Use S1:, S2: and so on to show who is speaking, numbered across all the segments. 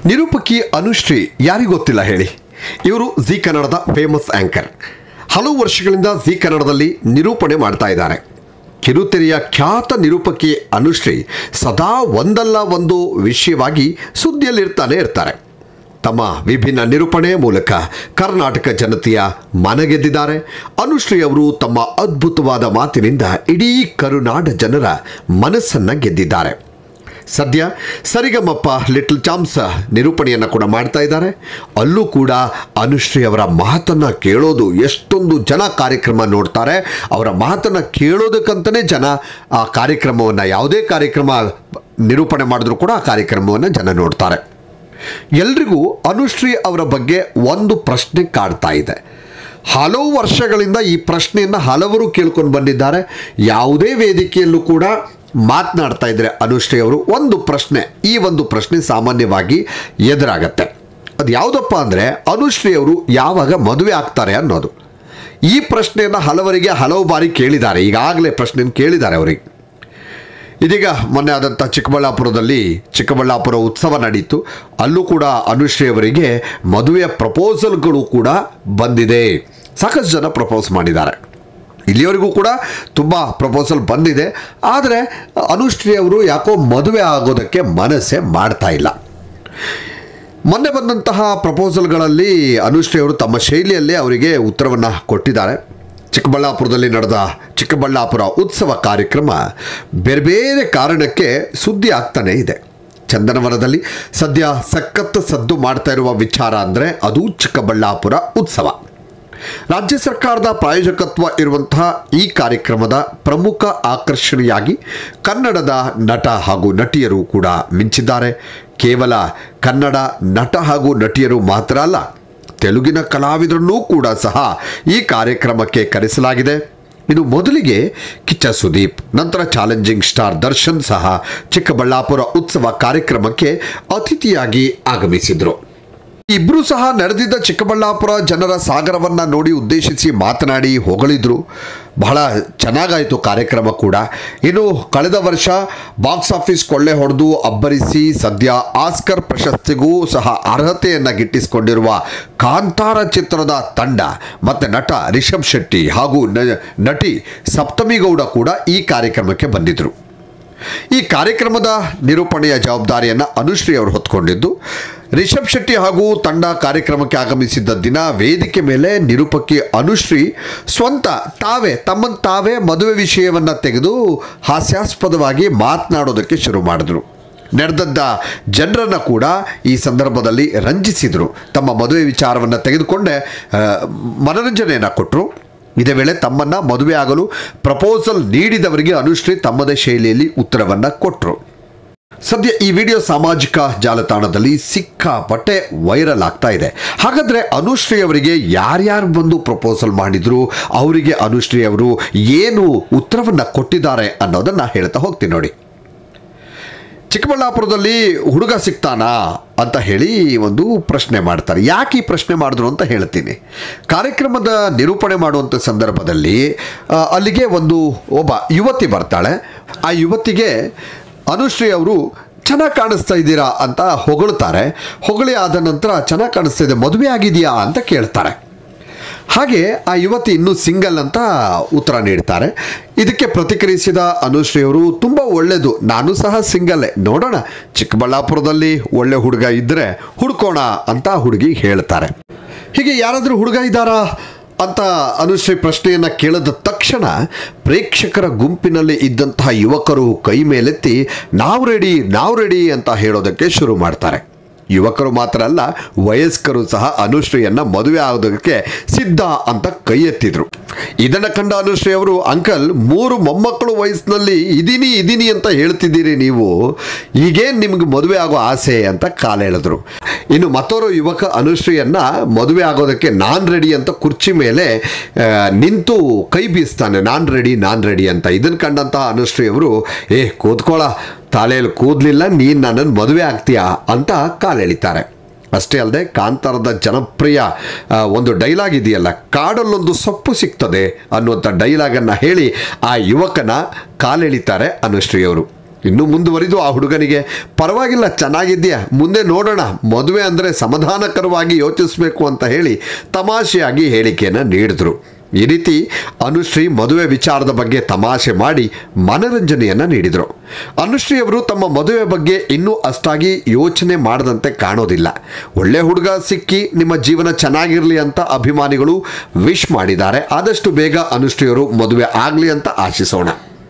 S1: ನಿರೂಪಕಿ ಅನುಶ್ರೀ ಯಾರಿಗೂ ಗೊತ್ತಿಲ್ಲ ಹೇಳಿ ಇವರು ಜಿ ಕನ್ನಡದ ಫೇಮಸ್ ಆಂಕರ್ ಹಲವು ವರ್ಷಗಳಿಂದ ಜಿ ಕನ್ನಡದಲ್ಲಿ ನಿರೂಪಣೆ ಮಾಡ್ತಾ ಇದ್ದಾರೆ ಕಿರುತೆರೆಯ ಖ್ಯಾತ ನಿರೂಪಕಿ ಅನುಶ್ರೀ ಸದಾ ಒಂದಲ್ಲ ಒಂದು ವಿಷಯವಾಗಿ ಸುದ್ದಿಯಲ್ಲಿರ್ತಾನೆ ಇರ್ತಾರೆ ತಮ್ಮ ವಿಭಿನ್ನ ನಿರೂಪಣೆ ಮೂಲಕ ಕರ್ನಾಟಕ ಜನತೆಯ ಮನಗೆದ್ದಿದ್ದಾರೆ ಅನುಶ್ರೀ ಅವರು ತಮ್ಮ ಅದ್ಭುತವಾದ ಮಾತಿನಿಂದ ಇಡೀ ಕರುನಾಡ ಜನರ ಮನಸ್ಸನ್ನು ಗೆದ್ದಿದ್ದಾರೆ ಸದ್ಯ ಸರಿಗಮಪ್ಪ ಲಿಟಲ್ ಚಾಮ್ಸ್ ನಿರೂಪಣೆಯನ್ನು ಕೂಡ ಮಾಡ್ತಾ ಇದ್ದಾರೆ ಅಲ್ಲೂ ಕೂಡ ಅನುಶ್ರೀ ಅವರ ಮಾತನ್ನು ಕೇಳೋದು ಎಷ್ಟೊಂದು ಜನ ಕಾರ್ಯಕ್ರಮ ನೋಡ್ತಾರೆ ಅವರ ಮಾತನ್ನು ಕೇಳೋದಕ್ಕಂತಲೇ ಜನ ಆ ಕಾರ್ಯಕ್ರಮವನ್ನು ಯಾವುದೇ ಕಾರ್ಯಕ್ರಮ ನಿರೂಪಣೆ ಮಾಡಿದ್ರು ಕೂಡ ಆ ಕಾರ್ಯಕ್ರಮವನ್ನು ಜನ ನೋಡ್ತಾರೆ ಎಲ್ರಿಗೂ ಅನುಶ್ರೀ ಅವರ ಬಗ್ಗೆ ಒಂದು ಪ್ರಶ್ನೆ ಕಾಡ್ತಾ ಇದೆ ಹಲವು ವರ್ಷಗಳಿಂದ ಈ ಪ್ರಶ್ನೆಯನ್ನು ಹಲವರು ಕೇಳ್ಕೊಂಡು ಬಂದಿದ್ದಾರೆ ಯಾವುದೇ ವೇದಿಕೆಯಲ್ಲೂ ಕೂಡ ಮಾತನಾಡ್ತಾ ಇದ್ರೆ ಅನುಶ್ರೀ ಅವರು ಒಂದು ಪ್ರಶ್ನೆ ಈ ಒಂದು ಪ್ರಶ್ನೆ ಸಾಮಾನ್ಯವಾಗಿ ಎದುರಾಗತ್ತೆ ಅದು ಯಾವುದಪ್ಪ ಅಂದರೆ ಅನುಶ್ರೀ ಅವರು ಯಾವಾಗ ಮದುವೆ ಆಗ್ತಾರೆ ಅನ್ನೋದು ಈ ಪ್ರಶ್ನೆಯನ್ನು ಹಲವರಿಗೆ ಹಲವು ಬಾರಿ ಕೇಳಿದ್ದಾರೆ ಈಗಾಗಲೇ ಪ್ರಶ್ನೆಯನ್ನು ಕೇಳಿದ್ದಾರೆ ಅವರಿಗೆ ಇದೀಗ ಮೊನ್ನೆ ಆದಂಥ ಚಿಕ್ಕಬಳ್ಳಾಪುರದಲ್ಲಿ ಚಿಕ್ಕಬಳ್ಳಾಪುರ ಉತ್ಸವ ನಡೀತು ಅಲ್ಲೂ ಕೂಡ ಅನುಶ್ರೀ ಅವರಿಗೆ ಮದುವೆಯ ಪ್ರಪೋಸಲ್ಗಳು ಕೂಡ ಬಂದಿದೆ ಸಾಕಷ್ಟು ಜನ ಪ್ರಪೋಸ್ ಮಾಡಿದ್ದಾರೆ ಇಲ್ಲಿವರೆಗೂ ಕೂಡ ತುಂಬ ಪ್ರಪೋಸಲ್ ಬಂದಿದೆ ಆದರೆ ಅನುಶ್ರೀ ಅವರು ಯಾಕೋ ಮದುವೆ ಆಗೋದಕ್ಕೆ ಮನಸ್ಸೇ ಮಾಡ್ತಾ ಇಲ್ಲ ಮೊನ್ನೆ ಬಂದಂತಹ ಪ್ರಪೋಸಲ್ಗಳಲ್ಲಿ ಅನುಶ್ರೀ ಅವರು ತಮ್ಮ ಶೈಲಿಯಲ್ಲೇ ಅವರಿಗೆ ಉತ್ತರವನ್ನು ಕೊಟ್ಟಿದ್ದಾರೆ ಚಿಕ್ಕಬಳ್ಳಾಪುರದಲ್ಲಿ ನಡೆದ ಚಿಕ್ಕಬಳ್ಳಾಪುರ ಉತ್ಸವ ಕಾರ್ಯಕ್ರಮ ಬೇರೆ ಬೇರೆ ಕಾರಣಕ್ಕೆ ಸುದ್ದಿ ಆಗ್ತಾನೇ ಇದೆ ಚಂದನವನದಲ್ಲಿ ಸದ್ಯ ಸಖತ್ ಸದ್ದು ಮಾಡ್ತಾ ಇರುವ ವಿಚಾರ ಅಂದರೆ ಅದು ಚಿಕ್ಕಬಳ್ಳಾಪುರ ಉತ್ಸವ ರಾಜ್ಯ ಸರ್ಕಾರದ ಪ್ರಾಯೋಜಕತ್ವ ಇರುವಂತಹ ಈ ಕಾರ್ಯಕ್ರಮದ ಪ್ರಮುಖ ಆಕರ್ಷಣೆಯಾಗಿ ಕನ್ನಡದ ನಟ ಹಾಗೂ ನಟಿಯರು ಕೂಡ ಮಿಂಚಿದ್ದಾರೆ ಕೇವಲ ಕನ್ನಡ ನಟ ಹಾಗೂ ನಟಿಯರು ಮಾತ್ರ ಅಲ್ಲ ತೆಲುಗಿನ ಕಲಾವಿದರನ್ನೂ ಕೂಡ ಸಹ ಈ ಕಾರ್ಯಕ್ರಮಕ್ಕೆ ಕರೆಸಲಾಗಿದೆ ಇನ್ನು ಮೊದಲಿಗೆ ಕಿಚ್ಚ ಸುದೀಪ್ ನಂತರ ಚಾಲೆಂಜಿಂಗ್ ಸ್ಟಾರ್ ದರ್ಶನ್ ಸಹ ಚಿಕ್ಕಬಳ್ಳಾಪುರ ಉತ್ಸವ ಕಾರ್ಯಕ್ರಮಕ್ಕೆ ಅತಿಥಿಯಾಗಿ ಆಗಮಿಸಿದರು ಇಬ್ಬರು ಸಹ ನಡೆದಿದ್ದ ಚಿಕ್ಕಬಳ್ಳಾಪುರ ಜನರ ಸಾಗರವನ್ನು ನೋಡಿ ಉದ್ದೇಶಿಸಿ ಮಾತನಾಡಿ ಹೊಗಳಿದ್ರು ಬಹಳ ಚೆನ್ನಾಗಾಯಿತು ಕಾರ್ಯಕ್ರಮ ಕೂಡ ಇನ್ನು ಕಳೆದ ವರ್ಷ ಬಾಕ್ಸ್ ಆಫೀಸ್ ಕೊಳ್ಳೆ ಹೊಡೆದು ಅಬ್ಬರಿಸಿ ಸದ್ಯ ಆಸ್ಕರ್ ಪ್ರಶಸ್ತಿಗೂ ಸಹ ಅರ್ಹತೆಯನ್ನು ಗಿಟ್ಟಿಸಿಕೊಂಡಿರುವ ಕಾಂತಾರ ಚಿತ್ರದ ತಂಡ ಮತ್ತು ನಟ ರಿಷಬ್ ಶೆಟ್ಟಿ ಹಾಗೂ ನ- ನಟಿ ಸಪ್ತಮಿ ಗೌಡ ಕೂಡ ಈ ಕಾರ್ಯಕ್ರಮಕ್ಕೆ ಬಂದಿದ್ದರು ಈ ಕಾರ್ಯಕ್ರಮದ ನಿರೂಪಣೆಯ ಜವಾಬ್ದಾರಿಯನ್ನು ಅನುಶ್ರೀ ಅವರು ಹೊತ್ಕೊಂಡಿದ್ದು ರಿಷಬ್ ಶೆಟ್ಟಿ ಹಾಗೂ ತಂಡ ಕಾರ್ಯಕ್ರಮಕ್ಕೆ ಆಗಮಿಸಿದ್ದ ದಿನ ವೇದಿಕೆ ಮೇಲೆ ನಿರೂಪಕಿ ಅನುಶ್ರೀ ಸ್ವಂತ ತಾವೇ ತಮ್ಮನ್ನು ತಾವೇ ಮದುವೆ ವಿಷಯವನ್ನು ತೆಗೆದು ಹಾಸ್ಯಾಸ್ಪದವಾಗಿ ಮಾತನಾಡೋದಕ್ಕೆ ಶುರು ಮಾಡಿದ್ರು ನಡೆದದ್ದ ಜನರನ್ನು ಕೂಡ ಈ ಸಂದರ್ಭದಲ್ಲಿ ರಂಜಿಸಿದರು ತಮ್ಮ ಮದುವೆ ವಿಚಾರವನ್ನು ತೆಗೆದುಕೊಂಡೇ ಆ, ಮನರಂಜನೆಯನ್ನು ಕೊಟ್ಟರು ಇದೇ ವೇಳೆ ತಮ್ಮನ್ನು ಮದುವೆ ಆಗಲು ಪ್ರಪೋಸಲ್ ನೀಡಿದವರಿಗೆ ಅನುಶ್ರೀ ತಮ್ಮದೇ ಶೈಲಿಯಲ್ಲಿ ಉತ್ತರವನ್ನು ಕೊಟ್ಟರು ಸದ್ಯ ಈ ವಿಡಿಯೋ ಸಾಮಾಜಿಕ ಜಾಲತಾಣದಲ್ಲಿ ಸಿಕ್ಕಾಪಟ್ಟೆ ವೈರಲ್ ಆಗ್ತಾ ಇದೆ ಹಾಗಾದ್ರೆ ಅನುಶ್ರೀ ಅವರಿಗೆ ಯಾರ್ಯಾರು ಬಂದು ಪ್ರಪೋಸಲ್ ಮಾಡಿದ್ರು ಅವರಿಗೆ ಅನುಶ್ರೀ ಅವರು ಏನು ಉತ್ತರವನ್ನು ಕೊಟ್ಟಿದ್ದಾರೆ ಅನ್ನೋದನ್ನ ಹೇಳ್ತಾ ಹೋಗ್ತೀನಿ ನೋಡಿ ಚಿಕ್ಕಬಳ್ಳಾಪುರದಲ್ಲಿ ಹುಡುಗ ಸಿಗ್ತಾನಾ ಅಂತ ಹೇಳಿ ಒಂದು ಪ್ರಶ್ನೆ ಮಾಡ್ತಾರೆ ಯಾಕೆ ಈ ಪ್ರಶ್ನೆ ಮಾಡಿದ್ರು ಅಂತ ಹೇಳ್ತೀನಿ ಕಾರ್ಯಕ್ರಮದ ನಿರೂಪಣೆ ಮಾಡುವಂಥ ಸಂದರ್ಭದಲ್ಲಿ ಆ, ಅಲ್ಲಿಗೆ ಒಂದು ಒಬ್ಬ ಯುವತಿ ಬರ್ತಾಳೆ ಆ ಯುವತಿಗೆ ಅನುಶ್ರೀ ಅವರು ಚೆನ್ನಾಗಿ ಕಾಣಿಸ್ತಾ ಇದ್ದೀರಾ ಅಂತ ಹೊಗಳ್ತಾರೆ ಹೊಗಳಿ ಆದ ನಂತರ ಚೆನ್ನಾಗಿ ಕಾಣಿಸ್ತಾ ಇದೆ ಮದುವೆ ಆಗಿದೆಯಾ ಅಂತ ಕೇಳ್ತಾರೆ ಹಾಗೆ ಆ ಯುವತಿ ಇನ್ನೂ ಸಿಂಗಲ್ ಅಂತ ಉತ್ತರ ನೀಡ್ತಾರೆ ಇದಕ್ಕೆ ಪ್ರತಿಕ್ರಿಯಿಸಿದ ಅನುಶ್ರೀ ಅವರು ತುಂಬ ಒಳ್ಳೆಯದು ನಾನು ಸಹ ಸಿಂಗಲ್ಲೇ ನೋಡೋಣ ಚಿಕ್ಕಬಳ್ಳಾಪುರದಲ್ಲಿ ಒಳ್ಳೆ ಹುಡುಗ ಇದ್ದರೆ ಹುಡ್ಕೋಣ ಅಂತ ಹುಡುಗಿ ಹೇಳ್ತಾರೆ ಹೀಗೆ ಯಾರಾದರೂ ಹುಡುಗ ಇದ್ದಾರಾ ಅಂತ ಅನುಶ್ರೀ ಪ್ರಶ್ನೆಯನ್ನು ಕೇಳಿದ ತಕ್ಷಣ ಪ್ರೇಕ್ಷಕರ ಗುಂಪಿನಲ್ಲಿ ಇದ್ದಂತಹ ಯುವಕರು ಕೈ ಮೇಲೆತ್ತಿ ನಾವು ರೆಡಿ ನಾವು ರೆಡಿ ಅಂತ ಹೇಳೋದಕ್ಕೆ ಶುರು ಮಾಡ್ತಾರೆ ಯುವಕರು ಮಾತ್ರ ಅಲ್ಲ ವಯಸ್ಕರು ಸಹ ಅನುಶ್ರೀಯನ್ನ ಮದುವೆ ಆಗೋದಕ್ಕೆ ಸಿದ್ಧ ಅಂತ ಕೈ ಎತ್ತಿದ್ರು ಇದನ್ನ ಕಂಡ ಅನುಶ್ರೀ ಅವರು ಅಂಕಲ್ ಮೂರು ಮೊಮ್ಮಕ್ಕಳು ವಯಸ್ಸಿನಲ್ಲಿ ಇದೀನಿ ಇದೀನಿ ಅಂತ ಹೇಳ್ತಿದ್ದೀರಿ ನೀವು ಈಗೇನು ನಿಮ್ಗೆ ಮದುವೆ ಆಗೋ ಆಸೆ ಅಂತ ಕಾಲೆಳೆದ್ರು ಇನ್ನು ಮತ್ತೋರು ಯುವಕ ಅನುಶ್ರೀಯನ್ನ ಮದುವೆ ಆಗೋದಕ್ಕೆ ನಾನ್ ರೆಡಿ ಅಂತ ಕುರ್ಚಿ ಮೇಲೆ ಆ, ನಿಂತು ಕೈ ಬೀಸ್ತಾನೆ ನಾನ್ ರೆಡಿ ನಾನ್ ರೆಡಿ ಅಂತ ಇದನ್ನ ಕಂಡಂತಹ ಅನುಶ್ರೀ ಅವರು ಏ ಕೂತ್ಕೊಳ್ಳ ತಲೆಯಲ್ಲಿ ಕೂದಲಿಲ್ಲ ನೀನು ನನ್ನನ್ನು ಮದುವೆ ಆಗ್ತೀಯಾ ಅಂತ ಕಾಲೆಳಿತಾರೆ ಅಷ್ಟೇ ಅಲ್ಲದೆ ಕಾಂತಾರದ ಜನಪ್ರಿಯ ಆ, ಒಂದು ಡೈಲಾಗ್ ಇದೆಯಲ್ಲ ಕಾಡಲ್ಲೊಂದು ಸೊಪ್ಪು ಸಿಗ್ತದೆ ಅನ್ನುವಂಥ ಡೈಲಾಗನ್ನು ಹೇಳಿ ಆ ಯುವಕನ ಕಾಲೆಳಿತಾರೆ ಅನುಶ್ರೀ ಅವರು ಇನ್ನು ಮುಂದುವರಿದು ಆ ಹುಡುಗನಿಗೆ ಪರವಾಗಿಲ್ಲ ಚೆನ್ನಾಗಿದ್ಯಾ ಮುಂದೆ ನೋಡೋಣ ಮದುವೆ ಅಂದರೆ ಸಮಾಧಾನಕರವಾಗಿ ಯೋಚಿಸಬೇಕು ಅಂತ ಹೇಳಿ ತಮಾಷೆಯಾಗಿ ಹೇಳಿಕೆಯನ್ನು ನೀಡಿದ್ರು ಈ ರೀತಿ ಅನುಶ್ರೀ ಮದುವೆ ವಿಚಾರದ ಬಗ್ಗೆ ತಮಾಷೆ ಮಾಡಿ ಮನರಂಜನೆಯನ್ನು ನೀಡಿದರು ಅನುಶ್ರೀ ಅವರು ತಮ್ಮ ಮದುವೆ ಬಗ್ಗೆ ಇನ್ನೂ ಅಷ್ಟಾಗಿ ಯೋಚನೆ ಮಾಡದಂತೆ ಕಾಣೋದಿಲ್ಲ ಒಳ್ಳೆ ಹುಡುಗ ಸಿಕ್ಕಿ ನಿಮ್ಮ ಜೀವನ ಚೆನ್ನಾಗಿರಲಿ ಅಂತ ಅಭಿಮಾನಿಗಳು ವಿಶ್ ಮಾಡಿದ್ದಾರೆ ಆದಷ್ಟು ಬೇಗ ಅನುಶ್ರೀಯವರು ಮದುವೆ ಆಗಲಿ ಅಂತ ಆಶಿಸೋಣ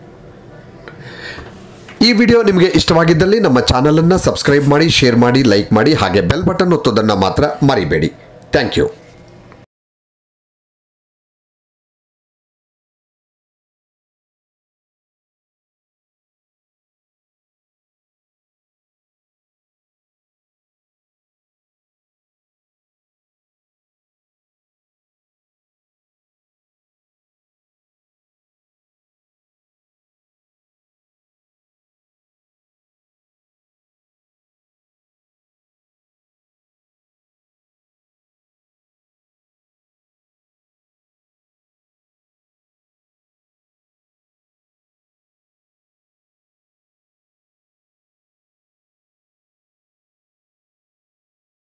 S1: ಈ ವಿಡಿಯೋ ನಿಮಗೆ ಇಷ್ಟವಾಗಿದ್ದಲ್ಲಿ ನಮ್ಮ ಚಾನಲನ್ನು ಸಬ್ಸ್ಕ್ರೈಬ್ ಮಾಡಿ ಶೇರ್ ಮಾಡಿ ಲೈಕ್ ಮಾಡಿ ಹಾಗೆ ಬೆಲ್ ಬಟನ್ ಒತ್ತೋದನ್ನು ಮಾತ್ರ ಮರಿಬೇಡಿ ಥ್ಯಾಂಕ್ ಯು